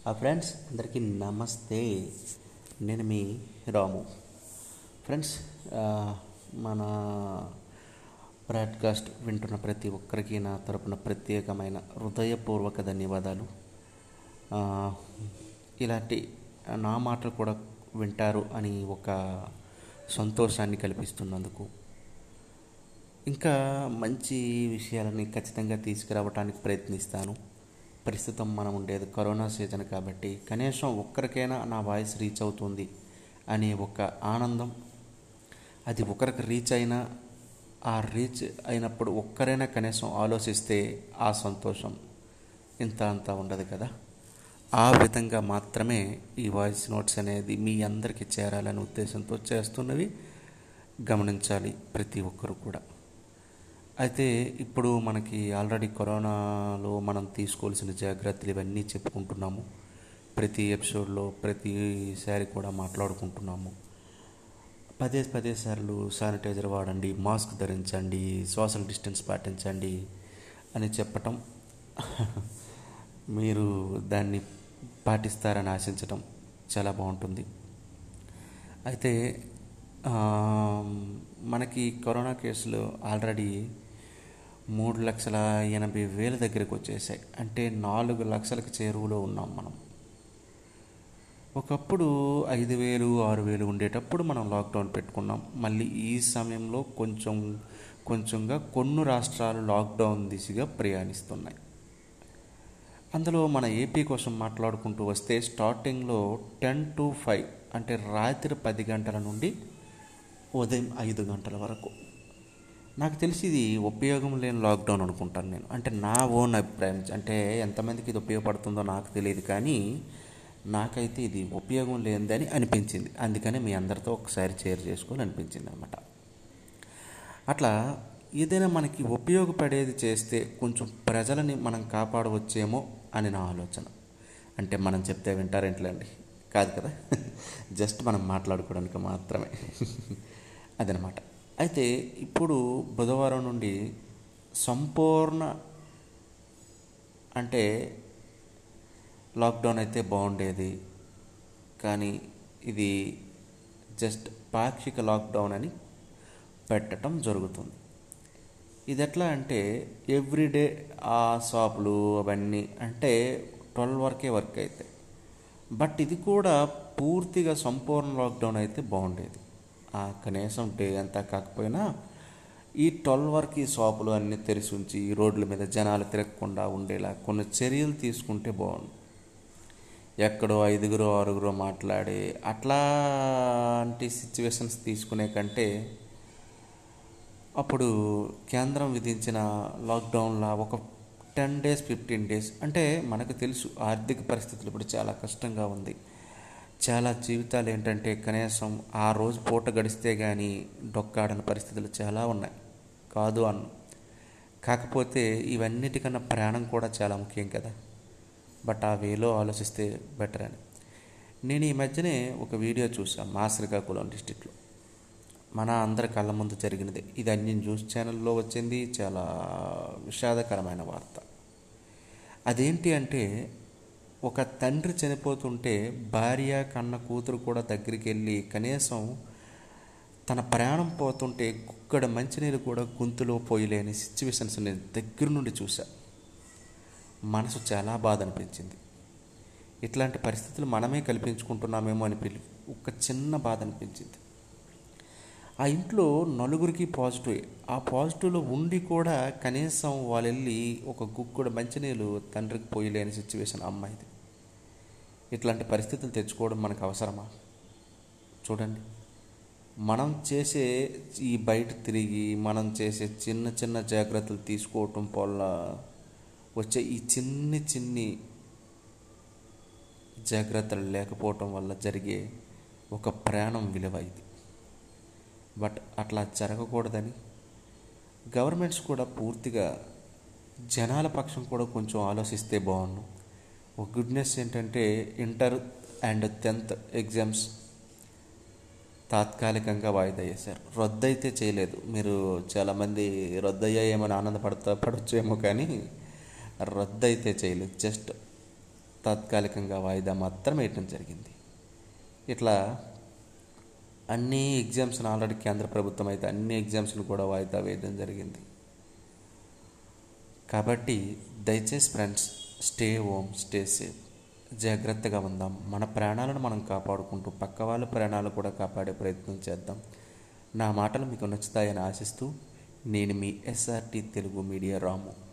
ఆ ఫ్రెండ్స్ అందరికీ నమస్తే నేను మీ రాము ఫ్రెండ్స్ ఆ, మన బ్రాడ్కాస్ట్ వింటున్న ప్రతి ఒక్కరికి నా తరపున ప్రత్యేకమైన హృదయపూర్వక ధన్యవాదాలు ఆ, ఇలాంటి నా మాటలు కూడా వింటారు అని ఒక సంతోషాన్ని కల్పిస్తున్నందుకు ఇంకా మంచి విషయాలని ఖచ్చితంగా తీసుకురావడానికి ప్రయత్నిస్తాను ప్రస్తుతం మనం ఉండేది కరోనా సీజన్ కాబట్టి కనీసం ఒక్కరికైనా నా వాయిస్ రీచ్ అవుతుంది అనే ఒక ఆనందం అది ఒకరికి రీచ్ అయినా ఆ రీచ్ అయినప్పుడు ఒక్కరైనా కనీసం ఆలోచిస్తే ఆ సంతోషం ఇంత అంత ఉండదు కదా ఆ విధంగా మాత్రమే ఈ వాయిస్ నోట్స్ అనేది మీ అందరికీ చేరాలనే ఉద్దేశంతో చేస్తున్నవి గమనించాలి ప్రతి ఒక్కరు కూడా అయితే ఇప్పుడు మనకి ఆల్రెడీ కరోనాలో మనం తీసుకోవాల్సిన జాగ్రత్తలు ఇవన్నీ చెప్పుకుంటున్నాము ప్రతి ఎపిసోడ్లో ప్రతిసారి కూడా మాట్లాడుకుంటున్నాము పదే పదే సార్లు శానిటైజర్ వాడండి మాస్క్ ధరించండి సోషల్ డిస్టెన్స్ పాటించండి అని చెప్పటం మీరు దాన్ని పాటిస్తారని ఆశించటం చాలా బాగుంటుంది అయితే ఆ, మనకి కరోనా కేసులు ఆల్రెడీ మూడు లక్షల ఎనభై వేల దగ్గరికి వచ్చేసాయి అంటే నాలుగు లక్షలకు చేరువలో ఉన్నాం మనం ఒకప్పుడు ఐదు వేలు ఆరు వేలు ఉండేటప్పుడు మనం లాక్డౌన్ పెట్టుకున్నాం మళ్ళీ ఈ సమయంలో కొంచెం కొంచెంగా కొన్ని రాష్ట్రాలు లాక్డౌన్ దిశగా ప్రయాణిస్తున్నాయి అందులో మన ఏపీ కోసం మాట్లాడుకుంటూ వస్తే స్టార్టింగ్లో టెన్ టు ఫైవ్ అంటే రాత్రి పది గంటల నుండి ఉదయం ఐదు గంటల వరకు నాకు తెలిసి ఇది ఉపయోగం లేని లాక్డౌన్ అనుకుంటాను నేను అంటే నా ఓన్ అభిప్రాయం అంటే ఎంతమందికి ఇది ఉపయోగపడుతుందో నాకు తెలియదు కానీ నాకైతే ఇది ఉపయోగం లేనిదని అనిపించింది అందుకని మీ అందరితో ఒకసారి షేర్ చేసుకోవాలి అనిపించింది అనమాట అట్లా ఏదైనా మనకి ఉపయోగపడేది చేస్తే కొంచెం ప్రజలని మనం కాపాడవచ్చేమో అని నా ఆలోచన అంటే మనం చెప్తే వింటారేంట్లేండి కాదు కదా జస్ట్ మనం మాట్లాడుకోవడానికి మాత్రమే అదనమాట అయితే ఇప్పుడు బుధవారం నుండి సంపూర్ణ అంటే లాక్డౌన్ అయితే బాగుండేది కానీ ఇది జస్ట్ పాక్షిక లాక్డౌన్ అని పెట్టడం జరుగుతుంది ఇది ఎట్లా అంటే ఎవ్రీడే ఆ షాపులు అవన్నీ అంటే ట్వెల్వ్ వరకే వర్క్ అవుతాయి బట్ ఇది కూడా పూర్తిగా సంపూర్ణ లాక్డౌన్ అయితే బాగుండేది ఆ కనీసం డే అంతా కాకపోయినా ఈ ట్వెల్వ్ వరకు ఈ షాపులు అన్నీ తెరిచి ఉంచి ఈ రోడ్ల మీద జనాలు తిరగకుండా ఉండేలా కొన్ని చర్యలు తీసుకుంటే బాగుండు ఎక్కడో ఐదుగురు ఆరుగురు మాట్లాడి అట్లాంటి సిచ్యువేషన్స్ తీసుకునే కంటే అప్పుడు కేంద్రం విధించిన లాక్డౌన్లా ఒక టెన్ డేస్ ఫిఫ్టీన్ డేస్ అంటే మనకు తెలుసు ఆర్థిక పరిస్థితులు ఇప్పుడు చాలా కష్టంగా ఉంది చాలా జీవితాలు ఏంటంటే కనీసం ఆ రోజు పూట గడిస్తే కానీ డొక్కాడని పరిస్థితులు చాలా ఉన్నాయి కాదు అన్న కాకపోతే ఇవన్నిటికన్నా ప్రాణం కూడా చాలా ముఖ్యం కదా బట్ ఆ వేలో ఆలోచిస్తే బెటర్ అని నేను ఈ మధ్యనే ఒక వీడియో చూసాను మా శ్రీకాకుళం డిస్టిక్లో మన అందరి కళ్ళ ముందు జరిగినది ఇది అన్ని న్యూస్ ఛానల్లో వచ్చింది చాలా విషాదకరమైన వార్త అదేంటి అంటే ఒక తండ్రి చనిపోతుంటే భార్య కన్న కూతురు కూడా దగ్గరికి వెళ్ళి కనీసం తన ప్రయాణం పోతుంటే కుక్కడ మంచినీరు కూడా గొంతులో పోయలేని సిచ్యువేషన్స్ నేను దగ్గర నుండి చూసా మనసు చాలా బాధ అనిపించింది ఇట్లాంటి పరిస్థితులు మనమే కల్పించుకుంటున్నామేమో అని పిలి ఒక చిన్న బాధ అనిపించింది ఆ ఇంట్లో నలుగురికి పాజిటివ్ ఆ పాజిటివ్లో ఉండి కూడా కనీసం వాళ్ళు వెళ్ళి ఒక గుక్కుడు మంచినీళ్ళు తండ్రికి పోయలేని సిచ్యువేషన్ అమ్మాయిది ఇట్లాంటి పరిస్థితులు తెచ్చుకోవడం మనకు అవసరమా చూడండి మనం చేసే ఈ బయట తిరిగి మనం చేసే చిన్న చిన్న జాగ్రత్తలు తీసుకోవటం వల్ల వచ్చే ఈ చిన్ని చిన్ని జాగ్రత్తలు లేకపోవటం వల్ల జరిగే ఒక ప్రాణం విలువ ఇది బట్ అట్లా జరగకూడదని గవర్నమెంట్స్ కూడా పూర్తిగా జనాల పక్షం కూడా కొంచెం ఆలోచిస్తే బాగుండు ఒక గుడ్నెస్ ఏంటంటే ఇంటర్ అండ్ టెన్త్ ఎగ్జామ్స్ తాత్కాలికంగా వాయిదా వేశారు రద్దయితే చేయలేదు మీరు చాలామంది రద్దయ్యాయేమని ఆనందపడతా పడొచ్చేమో కానీ రద్దయితే చేయలేదు జస్ట్ తాత్కాలికంగా వాయిదా మాత్రం వేయటం జరిగింది ఇట్లా అన్ని ఎగ్జామ్స్ని ఆల్రెడీ కేంద్ర ప్రభుత్వం అయితే అన్ని ఎగ్జామ్స్ని కూడా వాయిదా వేయడం జరిగింది కాబట్టి దయచేసి friends stay home stay safe జాగ్రత్తగా ఉందాం మన ప్రాణాలను మనం కాపాడుకుంటూ పక్క వాళ్ళ ప్రాణాలు కూడా కాపాడే ప్రయత్నం చేద్దాం నా మాటలు మీకు నచ్చుతాయని ఆశిస్తూ నేను మీ ఎస్ఆర్టీ తెలుగు మీడియా రాము